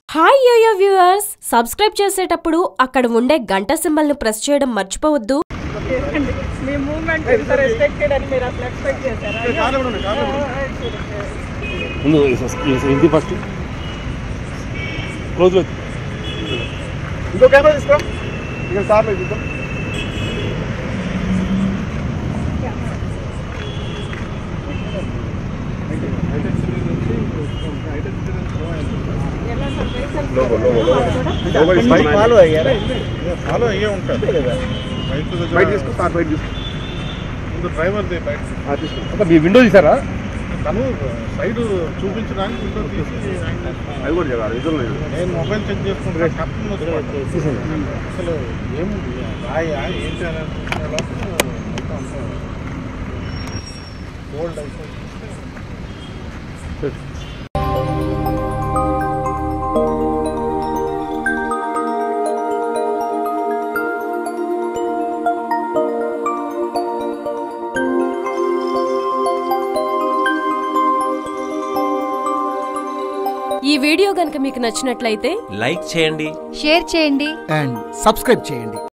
Hi yo-yo viewers subscribe చేసేటప్పుడు అక్కడ ఉండే గంట సింబల్ ను ప్రెస్ చేయడం మర్చిపోవద్దు చేయండి. మీ మూమెంట్ ఇంత రెస్పెక్టెడ్ అని మీరు అసలు ఎక్స్పెక్ట్ చేశారా ముందు హిందీ ఫస్ట్ క్లోజ్ ఇంకో కెమెరా తీసుకో ఇక్కడ సార్ చూద్దాం ఫాలో అయ్యారా ఫాలో అయ్యే ఉంటారు బయట బయట తీసుకో సార్ బయట తీసుకో ముందు డ్రైవర్ ది బయట ఆ, తీసుకో అంటే మీ విండో తీసారా తను సైడ్ చూపించడానికి విండో తీసి ఆయన అది కూడా చెప్పాలి ఇద్దరు లేదు నేను మొబైల్ చెక్ చేసుకుంటే కప్పని వచ్చి అసలు ఏముంది రాయా ఏంటి అని అనుకునే లోపల మొత్తం అంతా గోల్డ్ అయిపోయి ఈ వీడియో గనుక మీకు నచ్చినట్లయితే లైక్ చేయండి షేర్ చేయండి అండ్ సబ్స్క్రైబ్ చేయండి